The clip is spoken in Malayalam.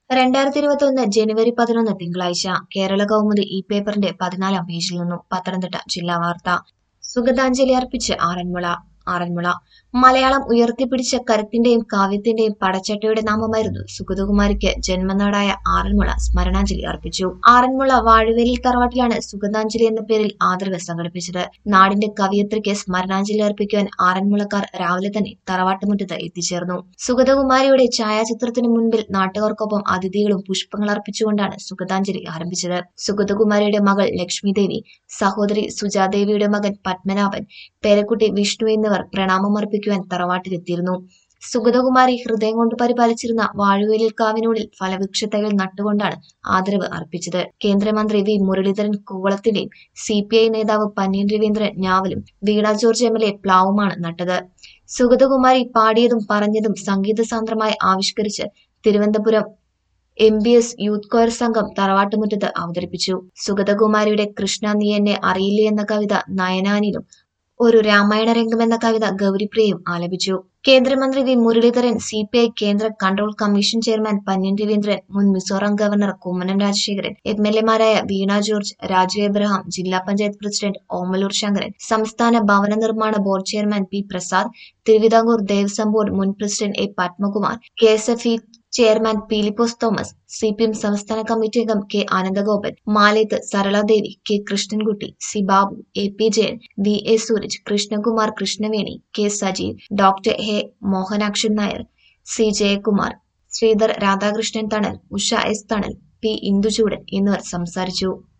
രണ്ടായിരത്തി ഇരുപത്തി ഒന്ന് ജനുവരി പതിനൊന്ന് തിങ്കളാഴ്ച കേരള കൗമുദി ഈ പേപ്പറിന്റെ പതിനാലാം പേജിൽ നിന്നും പത്തനംതിട്ട ജില്ലാ വാർത്ത സുഗതാഞ്ജലി അർപ്പിച്ച് ആറന്മുള ആറന്മുള മലയാളം ഉയർത്തിപ്പിടിച്ച കരുത്തിന്റെയും കാവ്യത്തിന്റെയും പടച്ചട്ടയുടെ നാമമായിരുന്നു സുഗതകുമാരിക്ക് ജന്മനാടായ ആറന്മുള സ്മരണാഞ്ജലി അർപ്പിച്ചു ആറന്മുള വാഴവേലിൽ തറവാട്ടിലാണ് സുഗതാഞ്ജലി എന്ന പേരിൽ ആദരവ് സംഘടിപ്പിച്ചത് നാടിന്റെ കവിയത്രിക്ക് സ്മരണാഞ്ജലി അർപ്പിക്കുവാൻ ആറന്മുളക്കാർ രാവിലെ തന്നെ തറവാട്ടുമുറ്റത്ത് എത്തിച്ചേർന്നു സുഗതകുമാരിയുടെ ഛായാചിത്രത്തിന് മുൻപിൽ നാട്ടുകാർക്കൊപ്പം അതിഥികളും പുഷ്പങ്ങൾ അർപ്പിച്ചുകൊണ്ടാണ് സുഗതാഞ്ജലി ആരംഭിച്ചത് സുഗതകുമാരിയുടെ മകൾ ലക്ഷ്മി ദേവി സഹോദരി സുജാദേവിയുടെ മകൻ പത്മനാഭൻ പേരക്കുട്ടി വിഷ്ണു എന്നിവർ പ്രണാമം അർപ്പിക്കുവാൻ തറവാട്ടിലെത്തിയിരുന്നു സുഗതകുമാരി ഹൃദയം കൊണ്ട് പരിപാലിച്ചിരുന്ന വാഴുവേലിൽ കാവിനുള്ളിൽ ഫലവൃക്ഷത്തൈകൾ നട്ടുകൊണ്ടാണ് ആദരവ് അർപ്പിച്ചത് കേന്ദ്രമന്ത്രി വി മുരളീധരൻ കൂവളത്തിന്റെയും സി പി ഐ നേതാവ് പന്ന്യൻ രവീന്ദ്രൻ ഞാവലും Veena George M L A പ്ലാവുമാണ് നട്ടത് സുഗതകുമാരി പാടിയതും പറഞ്ഞതും സംഗീത സാന്ദ്രമായി ആവിഷ്കരിച്ച് Thiruvananthapuram M B S youth choir സംഘം തറവാട്ടുമുറ്റത്ത് അവതരിപ്പിച്ചു സുഗതകുമാരിയുടെ കൃഷ്ണ നീ എന്നെ അറിയില്ലേ എന്ന കവിത നയനാനിലും ഒരു രാമായണ രംഗം എന്ന കവിത ഗൗരിപ്രിയയും ആലപിച്ചു കേന്ദ്രമന്ത്രി V Muraleedharan C P I കേന്ദ്ര control commission chairman Pannian Raveendran മുൻ Mizoram governor Kummanam Rajasekharan M L എമാരായ വീണ ജോർജ് രാജു എബ്രഹാം ജില്ലാ പഞ്ചായത്ത് പ്രസിഡന്റ് ഓമലൂർ ശങ്കരൻ സംസ്ഥാന ഭവന നിർമ്മാണ board chairman P Prasad Thiruvithamkoor Devaswom board മുൻ president A Padmakumar K S F E chairman Philipose Thomas C P M സംസ്ഥാന കമ്മിറ്റി അംഗം K Anandagopan Maleth Saraladevi K Krishnankutty C Babu A P Jayan V A Sooraj Krishnakumar Krishnaveni K Sajeev doctor A Mohanakshan Nair C Jayakumar Sreedhar Radhakrishnan Thanal Usha S Thanal P Induchoodan എന്നിവർ സംസാരിച്ചു